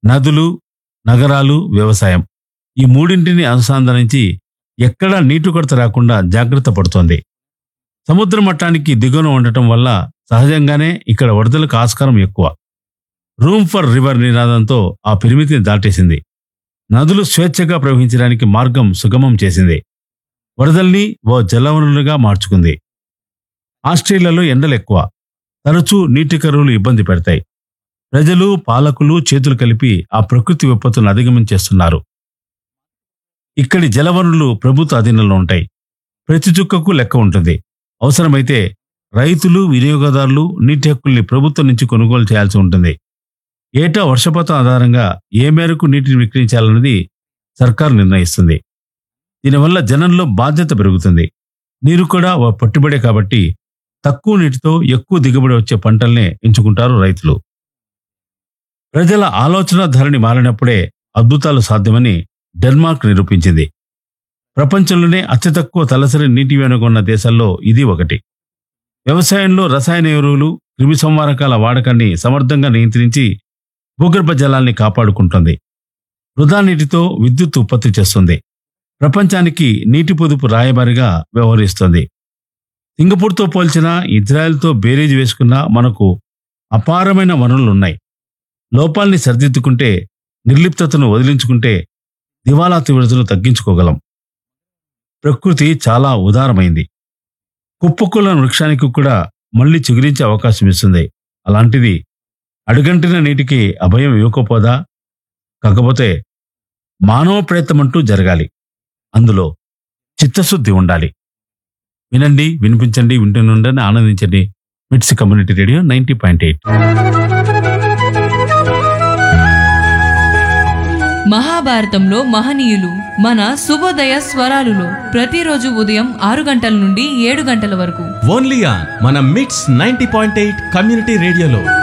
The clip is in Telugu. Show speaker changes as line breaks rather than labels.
నదులు నగరాలు వ్యవసాయం ఈ మూడింటిని అనుసంధానించి ఎక్కడా నీటి కొరత రాకుండా జాగ్రత్త పడుతోంది సముద్ర మట్టానికి దిగువన ఉండటం వల్ల సహజంగానే ఇక్కడ వరదలకు ఆస్కారం ఎక్కువ రూమ్ ఫర్ రివర్ నినాదంతో ఆ పరిమితిని దాటేసింది నదులు స్వేచ్ఛగా ప్రవహించడానికి మార్గం సుగమం చేసింది వరదల్ని ఓ జలవనరులుగా మార్చుకుంది ఆస్ట్రేలియాలో ఎండలు ఎక్కువ తరచూ నీటి కరువులు ఇబ్బంది పెడతాయి ప్రజలు పాలకులు చేతులు కలిపి ఆ ప్రకృతి విపత్తులను అధిగమించేస్తున్నారు ఇక్కడి జలవనరులు ప్రభుత్వ అధీనంలో ఉంటాయి ప్రతి చుక్కకు లెక్క ఉంటుంది అవసరమైతే రైతులు వినియోగదారులు నీటి హక్కుల్ని ప్రభుత్వం నుంచి కొనుగోలు చేయాల్సి ఉంటుంది ఏటా వర్షపాతం ఆధారంగా ఏ మేరకు నీటిని విక్రయించాలన్నది సర్కారు నిర్ణయిస్తుంది దీనివల్ల జనంలో బాధ్యత పెరుగుతుంది నీరు కూడా ఓ పట్టుబడే కాబట్టి తక్కువ నీటితో ఎక్కువ దిగుబడి వచ్చే పంటల్నే ఎంచుకుంటారు రైతులు ప్రజల ఆలోచన ధరని మారినప్పుడే అద్భుతాలు సాధ్యమని డెన్మార్క్ నిరూపించింది ప్రపంచంలోనే అతి తక్కువ తలసరి నీటి వెనుకొన్న దేశాల్లో ఇది ఒకటి వ్యవసాయంలో రసాయన ఎరువులు క్రిమి సంహారకాల వాడకాన్ని సమర్థంగా నియంత్రించి భూగర్భ జలాల్ని కాపాడుకుంటుంది వృధా నీటితో విద్యుత్ ఉత్పత్తి చేస్తుంది ప్రపంచానికి నీటి పొదుపు రాయబారిగా వ్యవహరిస్తుంది సింగపూర్తో పోల్చిన ఇజ్రాయెల్తో బేరీజ్ వేసుకున్న మనకు అపారమైన వనరులున్నాయి లోపాల్ని సరిదిద్దుకుంటే నిర్లిప్తతను వదిలించుకుంటే దివాలా తీవ్రతను తగ్గించుకోగలం ప్రకృతి చాలా ఉదారమైంది కుప్పకుల వృక్షానికి కూడా మళ్ళీ చిగురించే అవకాశం ఇస్తుంది అలాంటిది అడుగంటిన నీటికి అభయం ఇవ్వకపోదా కాకపోతే మానవ ప్రయత్నమంటూ జరగాలి అందులో చిత్తశుద్ధి ఉండాలి వినండి వినిపించండి వింటునుండని ఆనందించండి MITS community radio ninety point eight
మహాభారతంలో మహనీయులు మన శుభోదయ స్వరాలులో ప్రతిరోజు ఉదయం ఆరు గంటల నుండి ఏడు గంటల వరకు
ఓన్లీ ఆన్ మన మిట్స్ నైన్టీ పాయింట్ ఎయిట్ కమ్యూనిటీ రేడియోలో